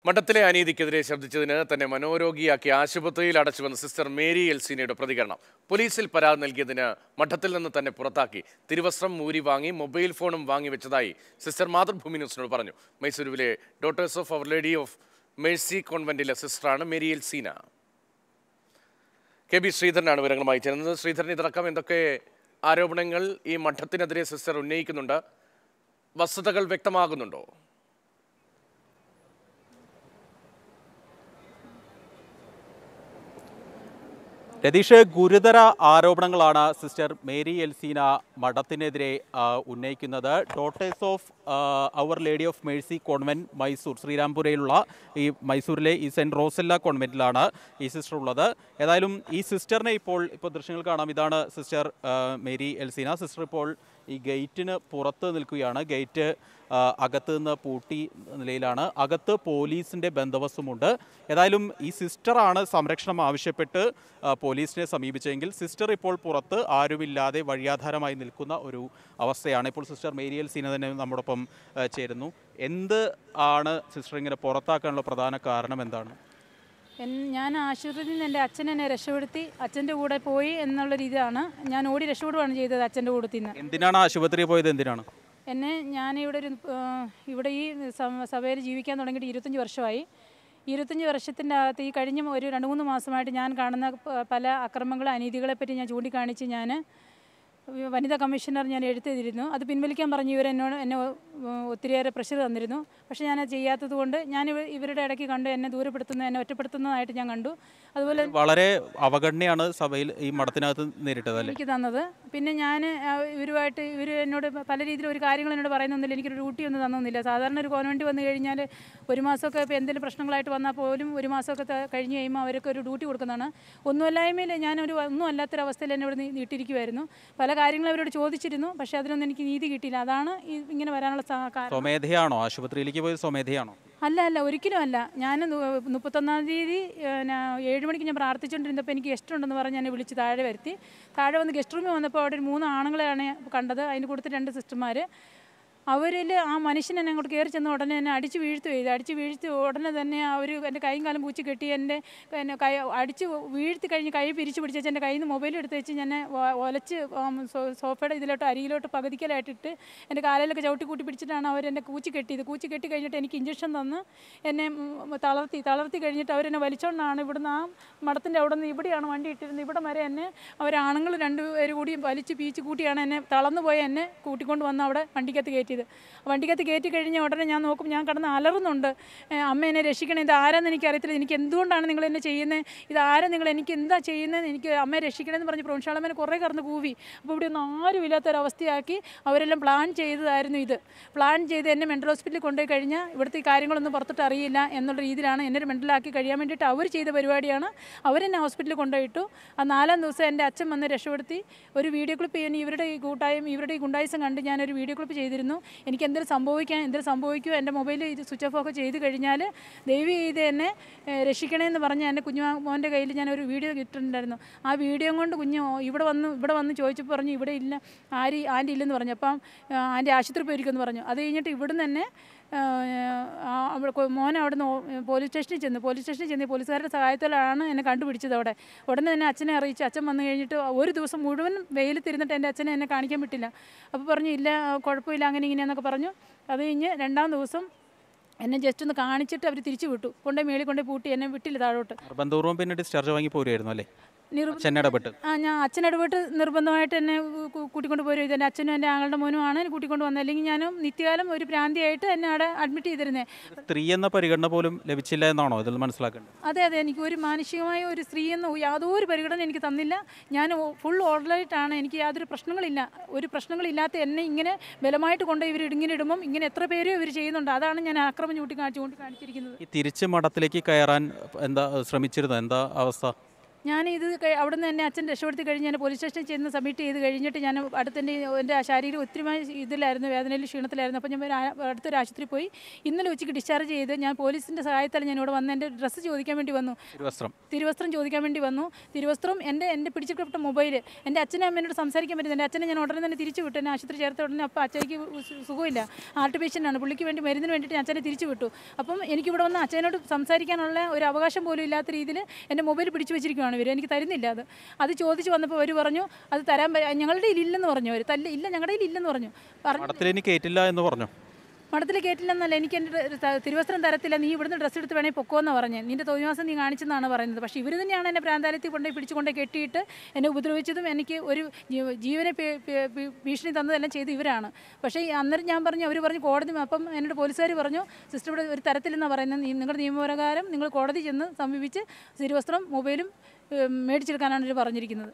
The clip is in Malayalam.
മഠത്തിലെ അനീതിക്കെതിരെ ശബ്ദിച്ചതിന് തന്നെ മനോരോഗിയാക്കി ആശുപത്രിയിൽ അടച്ചു വന്ന സിസ്റ്റർ മേരി എൽസീനയുടെ പ്രതികരണം പോലീസിൽ പരാതി നൽകിയതിന് മഠത്തിൽ നിന്ന് തന്നെ പുറത്താക്കി തിരുവസ്ത്രം മൂരി വാങ്ങി മൊബൈൽ ഫോണും വാങ്ങി വെച്ചതായി സിസ്റ്റർ മാതൃഭൂമി ന്യൂസിനോട് പറഞ്ഞു മൈസൂരുവിലെ Daughters of Our Lady of Mercy കോൺവെന്റിലെ സിസ്റ്ററാണ് മേരി എൽസീന കെ ബി ശ്രീധരനാണ് വിവരങ്ങളുമായി ചേരുന്നത് ശ്രീധരൻ ഇതടക്കം എന്തൊക്കെ ആരോപണങ്ങൾ ഈ മഠത്തിനെതിരെ സിസ്റ്റർ ഉന്നയിക്കുന്നുണ്ട് വസ്തുതകൾ വ്യക്തമാകുന്നുണ്ടോ രതീഷ് ഗുരുതര ആരോപണങ്ങളാണ് സിസ്റ്റർ മേരി എൽസീന മഠത്തിനെതിരെ ആ, ഉന്നയിക്കുന്നത് Daughters of Our Lady of Mercy convent Mysore ശ്രീരാംപുരയിലുള്ള ഈ മൈസൂരിലെ ഈ സെൻറ്റ് റോസെല്ല കോൺവെന്റിലാണ് ഈ സിസ്റ്റർ ഉള്ളത് ഏതായാലും ഈ സിസ്റ്ററിനെ ഇപ്പോൾ ഇപ്പോൾ ദൃശ്യങ്ങൾ കാണാം ഇതാണ് സിസ്റ്റർ ആ, മേരി എൽസീന സിസ്റ്റർ ഇപ്പോൾ ഈ ഗേറ്റിന് പുറത്ത് നിൽക്കുകയാണ് ഗേറ്റ് ആ, അകത്ത് നിന്ന് പൂട്ടി നിലയിലാണ് അകത്ത് പോലീസിൻ്റെ ബന്ദോബസ്തുമുണ്ട് ഏതായാലും ഈ സിസ്റ്ററാണ് സംരക്ഷണം ആവശ്യപ്പെട്ട് ആ, പോലീസിനെ സമീപിച്ചെങ്കിൽ സിസ്റ്റർ ഇപ്പോൾ പുറത്ത് ആരുമില്ലാതെ വഴിയാധാരമായി നിൽക്കുന്ന ഒരു അവസ്ഥയാണ് ഇപ്പോൾ സിസ്റ്റർ മേരിയൽ സീന തന്നെ നമ്മോടൊപ്പം ആ, ചേരുന്നു എന്ത് ആണ് സിസ്റ്റർ ഇങ്ങനെ പുറത്താക്കാനുള്ള പ്രധാന കാരണം എന്താണ് എൻ- ഞാൻ ആശുപത്രിയിൽ നിന്ന് എൻ്റെ അച്ഛൻ എന്നെ രക്ഷപ്പെടുത്തി അച്ഛൻ്റെ കൂടെ പോയി എന്നുള്ള രീതിയാണ് ഞാൻ ഓടി രക്ഷപ്പെടുകയാണ് ചെയ്തത് അച്ഛൻ്റെ കൂടത്തിൽ നിന്ന് എന്തിനാണ് ആശുപത്രിയിൽ പോയത് എന്തിനാണ് എന്നെ ഞാൻ ഇവിടെ ഒരു ആ, ഇവിടെ ഈ സ- സഭയിൽ ജീവിക്കാൻ തുടങ്ങിയിട്ട് ഇരുപത്തഞ്ച് വർഷമായി ഇരുപത്തഞ്ച് വർഷത്തിൻ്റെ അകത്ത് ഈ കഴിഞ്ഞ ഒരു രണ്ട് മൂന്ന് മാസമായിട്ട് ഞാൻ കാണുന്ന പ- പല അക്രമങ്ങളും അനീതികളെപ്പറ്റി ഞാൻ ചൂണ്ടിക്കാണിച്ച് ഞാൻ വനിതാ കമ്മീഷണർ ഞാൻ എഴുതിയിരുന്നു അത് പിൻവലിക്കാൻ പറഞ്ഞു ഇവർ എന്നോട് എന്നെ ഒ- ഒത്തിരിയേറെ പ്രഷർ തന്നിരുന്നു പക്ഷേ ഞാനത് ചെയ്യാത്തത് കൊണ്ട് ഞാൻ ഇവ- ഇവരുടെ ഇടയ്ക്ക് കണ്ട് എന്നെ ദൂരപ്പെടുത്തുന്ന എന്നെ ഒറ്റപ്പെടുത്തുന്നതായിട്ട് ഞാൻ കണ്ടു അതുപോലെ വളരെ അവഗണനയാണ് സഭയിൽ ഈ മഠത്തിനകത്ത് നേരിട്ടത് അല്ലേ എനിക്ക് തന്നത് പിന്നെ ഞാൻ ഇവരുമായിട്ട് ഇവർ എന്നോട് പല രീതിയിൽ ഒരു കാര്യങ്ങൾ എന്നോട് പറയുന്നൊന്നുമില്ല എനിക്കൊരു ഡ്യൂട്ടി ഒന്നും തന്നൊന്നുമില്ല സാധാരണ ഒരു കോൺവെൻറ്റ് വന്നു കഴിഞ്ഞാൽ ഒരു മാസമൊക്കെ ഇപ്പോൾ എന്തെങ്കിലും പ്രശ്നങ്ങളായിട്ട് വന്നാൽ പോലും ഒരു മാസമൊക്കെ ത- കഴിഞ്ഞ് കഴിയുമ്പോൾ അവർക്ക് ഒരു ഡ്യൂട്ടി കൊടുക്കുന്നതാണ് ഒന്നുമല്ലായ്മയിൽ ഞാനൊരു ഒന്നും അല്ലാത്തൊരവസ്ഥയിൽ എന്നെ ഇവിടെ നീട്ടിരിക്കുമായിരുന്നു പല കാര്യങ്ങളും അവരോട് ചോദിച്ചിരുന്നു പക്ഷേ അതിനൊന്നും എനിക്ക് നീതി കിട്ടിയില്ല അതാണ് ഈ ഇങ്ങനെ വരാനുള്ള സാ- കാരണം സ്വമേധയാണോ ആശുപത്രിയിലേക്ക് പോയത് സ്വമേധയാണോ അല്ല അല്ല ഒരിക്കലും അല്ല ഞാൻ നു- മുപ്പത്തൊന്നാം തീയതി പിന്നെ ഏഴ് മണിക്ക് ഞാൻ പ്രാർത്ഥിച്ചുകൊണ്ടിരുന്നപ്പോൾ എനിക്ക് ഗസ്റ്റ് ഉണ്ടെന്ന് പറഞ്ഞ് എന്നെ വിളിച്ച് താഴെ വരുത്തി താഴെ വന്ന് ഗസ്റ്റ് റൂമിൽ വന്നപ്പോൾ അവിടെ ഒരു മൂന്ന് ആണുങ്ങളെയാണ് കണ്ടത് അതിന് കൊടുത്ത് രണ്ട് സിസ്റ്റർമാർ അവരിൽ ആ മനുഷ്യൻ എന്നെ അങ്ങോട്ട് കയറി ചെന്ന ഉടനെ എന്നെ അടിച്ച് വീഴ്ത്തു ചെയ്തു അടിച്ച് വീഴ്ത്തി ഉടനെ തന്നെ അവർ എൻ്റെ കൈയും കാലം പൂച്ചി കെട്ടി എൻ്റെ എന്നെ കൈ അടിച്ച് വീഴ്ത്തി കഴിഞ്ഞ് കൈ പിരിച്ച് പിടിച്ച് എൻ്റെ കയ്യിൽ നിന്ന് മൊബൈൽ എടുത്ത് വെച്ച് ഞാൻ ഒലച്ച് ആം, സോ- സോഫയുടെ ഇതിലോട്ട് അരികിലോട്ട് പകുതിക്കലായിട്ടിട്ട് എൻ്റെ കാലിലൊക്കെ ചവിട്ടി കൂട്ടി പിടിച്ചിട്ടാണ് അവർ എന്നെ കൂച്ചി കെട്ടിയത് കൂച്ചി കെട്ടി കഴിഞ്ഞിട്ട് എനിക്ക് ഇഞ്ചക്ഷൻ തന്ന് എന്നെ ഉം, തളർത്തി തളർത്തി കഴിഞ്ഞിട്ട് അവരെന്നെ വലിച്ചോണ്ടാണ് ഇവിടുന്ന് ആ മഠത്തിൻ്റെ അവിടെ നിന്ന് ഇവിടെയാണ് വണ്ടി ഇട്ടിരുന്നത് ഇവിടെ വരെ എന്നെ അവരാണുങ്ങൾ രണ്ടുപേര് കൂടി വലിച്ച് പീച്ച് കൂട്ടിയാണ് എന്നെ തളർന്നു പോയി എന്നെ കൂട്ടിക്കൊണ്ട് വന്ന് അവിടെ വണ്ടിക്കകത്ത് കയറ്റിയത് വണ്ടിക്കകത്ത് കയറ്റി കഴിഞ്ഞ ഉടനെ ഞാൻ നോക്കും ഞാൻ കിടന്ന് അലറുന്നുണ്ട് ഏ, അമ്മ എന്നെ രക്ഷിക്കണം ഇത് ആരാന്ന് എനിക്ക് അറിയത്തില്ല എനിക്ക് എന്തുകൊണ്ടാണ് നിങ്ങൾ എന്നെ ചെയ്യുന്നത് ഇത് ആരാ നിങ്ങൾ എനിക്ക് എന്താ ചെയ്യുന്നത് എനിക്ക് അമ്മയെ രക്ഷിക്കണമെന്ന് പറഞ്ഞ് പ്രൊൻഷാളമ്മനെ കുറേ കടന്ന് കൂവി അപ്പോൾ ഇവിടെ ഒന്നും ആരും ഇല്ലാത്തൊരവസ്ഥയാക്കി അവരെല്ലാം പ്ലാൻ ചെയ്തതായിരുന്നു ഇത് പ്ലാൻ ചെയ്ത് എന്നെ മെൻ്റൽ ഹോസ്പിറ്റലിൽ കൊണ്ടുപോയി കഴിഞ്ഞാൽ ഇവിടുത്തെ ഈ കാര്യങ്ങളൊന്നും പുറത്തിട്ട് അറിയില്ല എന്നുള്ള രീതിയിലാണ് എന്നെ ഒരു മെൻ്റലാക്കി കഴിയാൻ വേണ്ടിയിട്ട് അവർ ചെയ്ത പരിപാടിയാണ് അവരെന്നെ ഹോസ്പിറ്റലിൽ കൊണ്ടുപോയിട്ടു ആ നാലാം ദിവസം എൻ്റെ അച്ഛൻ വന്ന് രക്ഷപ്പെടുത്തി ഒരു വീഡിയോ ക്ലിപ്പ് ചെയ്യാൻ ഇവരുടെ ഈ കൂട്ടായും ഇവരുടെ ഈ ഗുണ്ടായിസം കണ്ട് ഞാനൊരു വീഡിയോ ക്ലിപ്പ് ചെയ്തിരുന്നു എനിക്ക് എന്തെങ്കിലും സംഭവിക്കാൻ എന്തെങ്കിലും സംഭവിക്കുമോ എൻ്റെ മൊബൈൽ ഇത് സ്വിച്ച് ഓഫ് ഒക്കെ ചെയ്ത് കഴിഞ്ഞാൽ ദയവ് ചെയ്ത് എന്നെ ഏഹ്, രക്ഷിക്കണമെന്ന് പറഞ്ഞ് എൻ്റെ കുഞ്ഞു മോൻ്റെ കയ്യിൽ ഞാൻ ഒരു വീഡിയോ ഇട്ടിട്ടുണ്ടായിരുന്നു ആ വീഡിയോ കൊണ്ട് കുഞ്ഞ് ഇവിടെ വന്ന് ഇവിടെ വന്ന് ചോദിച്ചപ്പോൾ പറഞ്ഞു ഇവിടെ ഇല്ല ആരി ആൻറ്റി ഇല്ലെന്ന് പറഞ്ഞു അപ്പം ആ, ആൻറ്റി ആശുപത്രി പോയിരിക്കുമെന്ന് പറഞ്ഞു അത് കഴിഞ്ഞിട്ട് ഇവിടുന്ന് തന്നെ ആ, ആ, അവിടെ കൊ- മോൻ അവിടെ നിന്ന് പോലീസ് സ്റ്റേഷനിൽ ചെന്നു പോലീസ് സ്റ്റേഷനിൽ ചെന്ന് പോലീസുകാരുടെ സഹായത്താലാണ് എന്നെ കണ്ടുപിടിച്ചത് അവിടെ ഉടനെ തന്നെ അച്ഛനെ അറിയിച്ചു അച്ഛൻ വന്നു കഴിഞ്ഞിട്ട് ഒരു ദിവസം മുഴുവൻ വെയിലത്തിരുന്നിട്ട് എൻ്റെ അച്ഛനെ എന്നെ കാണിക്കാൻ പറ്റില്ല അപ്പോൾ പറഞ്ഞു ഇല്ല കുഴപ്പമില്ല അങ്ങനെ ഇങ്ങനെയെന്നൊക്കെ പറഞ്ഞു അത് കഴിഞ്ഞ് രണ്ടാം ദിവസം എന്നെ ജസ്റ്റ് ഒന്ന് കാണിച്ചിട്ട് അവർ തിരിച്ചു വിട്ടു കൊണ്ടുപോയി മേളിൽ കൊണ്ടുപോയി പൂട്ടി എന്നെ വിട്ടില്ല താഴോട്ട് നിർബന്ധപൂർവ്വം പിന്നെ ഡിസ്ചാർജ് വാങ്ങി പോരുമായിരുന്നു അല്ലേ നിർ അച്ഛൻ ഇടപെട്ട് ആ ഞാൻ അച്ഛനിടപെട്ട് നിർബന്ധമായിട്ട് എന്നെ കൂ- കൂട്ടിക്കൊണ്ട് പോരും ഇത് എൻ്റെ അച്ഛനും എൻ്റെ ആങ്ങളുടെ മോനുമാണ് എന്നെ കൂട്ടിക്കൊണ്ട് വന്നത് അല്ലെങ്കിൽ ഞാനും നിത്യകാലം ഒരു ഭ്രാന്തിയായിട്ട് എന്നെ അവിടെ അഡ്മിറ്റ് ചെയ്തിരുന്നത് സ്ത്രീ എന്ന പരിഗണന പോലും ലഭിച്ചില്ല എന്നാണോ ഇതിൽ മനസ്സിലാക്കേണ്ടത് അതെ അതെ എനിക്ക് ഒരു മാനുഷികമായ ഒരു സ്ത്രീ എന്ന യാതൊരു പരിഗണന എനിക്ക് തന്നില്ല ഞാൻ ഫുൾ ഓർഡറായിട്ടാണ് എനിക്ക് യാതൊരു പ്രശ്നങ്ങളില്ല ഒരു പ്രശ്നങ്ങളില്ലാത്ത എന്നെ ഇങ്ങനെ ബലമായിട്ട് കൊണ്ട് ഇവർ ഇങ്ങനെ ഇടുമ്പം ഇങ്ങനെ എത്ര പേരും ഇവർ ചെയ്യുന്നുണ്ട് അതാണ് ഞാൻ ആക്രമം ചൂണ്ടി കാണിച്ചു കൊണ്ട് കാണിച്ചിരിക്കുന്നത് ഈ തിരിച്ച് മഠത്തിലേക്ക് കയറാൻ എന്താ ശ്രമിച്ചിരുന്നത് എന്താ അവസ്ഥ ഞാൻ ഇത് കഴി- അവിടുന്ന് എന്നെ അച്ഛൻ രക്ഷപ്പെടുത്തി കഴിഞ്ഞ് ഞാൻ പോലീസ് സ്റ്റേഷനിൽ ചെന്ന് സബ്മിറ്റ് ചെയ്ത് കഴിഞ്ഞിട്ട് ഞാൻ അടുത്തെൻ്റെ എൻ്റെ ശാരീരിക ഒത്തിരിമായ ഇതിലായിരുന്നു വേദനയിൽ ക്ഷീണത്തിലായിരുന്നു അപ്പോൾ ഞാൻ ഒരു ആ- അടുത്തൊരു ആശുപത്രി പോയി ഇന്നലെ ഉച്ചയ്ക്ക് ഡിസ്ചാർജ് ചെയ്ത് ഞാൻ പോലീസിൻ്റെ സഹായത്താൽ ഞാൻ ഇവിടെ വന്ന് എൻ്റെ ഡ്രസ്സ് ചോദിക്കാൻ വേണ്ടി വന്നു തിരുവസ്ത്രം തിരുവസ്ത്രം ചോദിക്കാൻ വേണ്ടി വന്നു തിരുവസ്ത്രം എൻ്റെ എൻ്റെ പിടിച്ചിട്ട മൊബൈൽ എൻ്റെ അച്ഛനും അമ്മേനോട് സംസാരിക്കാൻ പറ്റുന്നത് എൻ്റെ അച്ഛനെ ഞാൻ ഉടനെ തന്നെ തിരിച്ചു വിട്ടു എന്നെ ആശുപത്രി ചേർത്ത ഉടനെ അപ്പോൾ അച്ഛയ്ക്ക് സു- സുഖമില്ല ഹാർട്ട് പേഷ്യൻ്റാണ് പുള്ളിക്ക് വേണ്ടി മരുന്നിന് വേണ്ടിയിട്ട് ഞാൻ അച്ഛനെ തിരിച്ചു വിട്ടു അപ്പം എനിക്കിവിടെ വന്ന് അച്ഛനോട് സംസാരിക്കാനുള്ള ഒരു അവകാശം പോലും ഇല്ലാത്ത രീതിയിൽ എൻ്റെ മൊബൈൽ പിടിച്ചു വെച്ചിരിക്കുകയാണ് ഇവർ എനിക്ക് തരുന്നില്ല അത് അത് ചോദിച്ച് വന്നപ്പോൾ അവർ പറഞ്ഞു അത് തരാൻ പ- ഞങ്ങളുടെ കയ്യിൽ ഇല്ലെന്ന് പറഞ്ഞു അവർ തല്ല ഇല്ല ഞങ്ങളുടെ കയ്യിൽ ഇല്ലെന്ന് പറഞ്ഞു പറഞ്ഞു മഠത്തിൽ ഇനി കയറ്റില്ല എന്ന് പറഞ്ഞു മഠത്തിൽ കേട്ടില്ലെന്നല്ല എനിക്ക് എൻ്റെ ഡ്ര- ത- തിരുവസ്ത്രം തരത്തില്ല നീ ഇവിടുന്ന് ഡ്രസ്സ് എടുത്ത് വേണേൽ പൊക്കോന്ന് പറഞ്ഞ് നിന്റെ തോന്നിവാസം നീ കാണിച്ചെന്നാണ് പറയുന്നത് പക്ഷേ ഇവർ തന്നെയാണ് എന്നെ പ്രാന്താലയത്തിൽ കൊണ്ടുപോയി പിടിച്ചുകൊണ്ട് കെട്ടിയിട്ട് എന്നെ ഉപദ്രവിച്ചതും എനിക്ക് ഒരു ജീവ- ജീവനെ പേ- പേ- ഭീ- ഭീഷണി തന്നതെല്ലാം ചെയ്ത് ഇവരാണ് പക്ഷേ ഈ അന്നേരം ഞാൻ പറഞ്ഞു അവർ പറഞ്ഞു കോടതി അപ്പം എന്നോട് പോലീസുകാർ പറഞ്ഞു സിസ്റ്റർ ഇവിടെ ഒരു തരത്തിലെന്നാണ് പറയുന്നത് നീ- നിങ്ങളുടെ നിയമപ്രകാരം നിങ്ങൾ കോടതി ചെന്ന് സമീപിച്ച് തിരുവസ്ത്രം മൊബൈലും ഏം, മേടിച്ചെടുക്കാനാണ് ഇവർ പറഞ്ഞിരിക്കുന്നത്